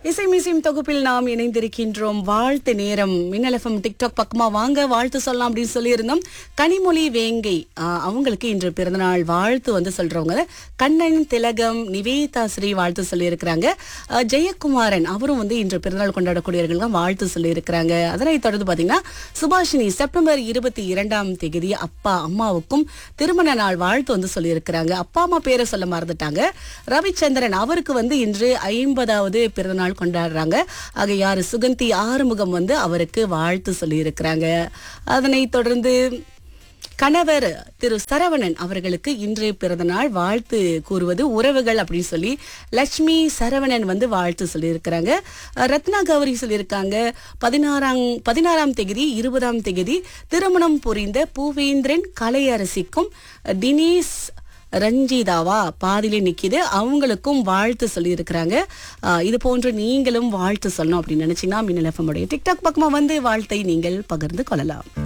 இசை மியூசியம் தொகுப்பில் நாம் இணைந்திருக்கின்றோம் வாழ்த்து நேரம் மின்னலஃபம் டிக்டாக் பக்கமா வாங்க வாழ்த்து சொல்லலாம் அப்படின்னு சொல்லியிருந்தோம் கனிமொழி வேங்கை ஆஹ், அவங்களுக்கு இன்று பிறந்தநாள் வாழ்த்து வந்து சொல்றவங்க கண்ணன் திலகம் நிவேதா ஸ்ரீ வாழ்த்து சொல்லியிருக்கிறாங்க ஆஹ், ஜெயக்குமாரன் அவரும் வந்து இன்று பிறந்தநாள் கொண்டாடக்கூடியவர்கள் தான் வாழ்த்து சொல்லியிருக்கிறாங்க அதனைத் தொடர்ந்து பாத்தீங்கன்னா சுபாஷினி செப்டம்பர் இருபத்தி இரண்டாம் தேதி அப்பா அம்மாவுக்கும் திருமண நாள் வாழ்த்து வந்து சொல்லியிருக்கிறாங்க அப்பா அம்மா பேரை சொல்ல மறந்துட்டாங்க ரவிச்சந்திரன் அவருக்கு வந்து இன்று ஐம்பதாவது பிறந்தநாள் கொண்டாடுறாங்க ஆக யாரு சுகந்தி ஆறுமுகம் வந்து அவருக்கு வாழ்த்து சொல்லியிருக்கிறாங்க அதனைத் தொடர்ந்து கணவர் திரு சரவணன் அவர்களுக்கு இன்று பிறந்தநாள் வாழ்த்து கூறுவது உறவுகள் அப்படின்னு சொல்லி லட்சுமி சரவணன் வந்து வாழ்த்து சொல்லியிருக்கிறாங்க அஹ் ரத்னா கௌரி சொல்லியிருக்காங்க பதினாறாம் பதினாறாம் தேதி இருபதாம் தேதி திருமணம் புரிந்த பூவேந்திரன் கலையரசிக்கும் தினேஷ் ரஞ்சிதாவா பாதியிலே நிக்குது அவங்களுக்கும் வாழ்த்து சொல்லியிருக்கிறாங்க அஹ் இது போன்று நீங்களும் வாழ்த்து சொல்லணும் அப்படின்னு நினைச்சீங்கன்னா மின்னல் எஃப்எம் உடைய டிக்டாக் பக்கமா வந்து வாழ்த்தை நீங்கள் பகிர்ந்து கொள்ளலாம்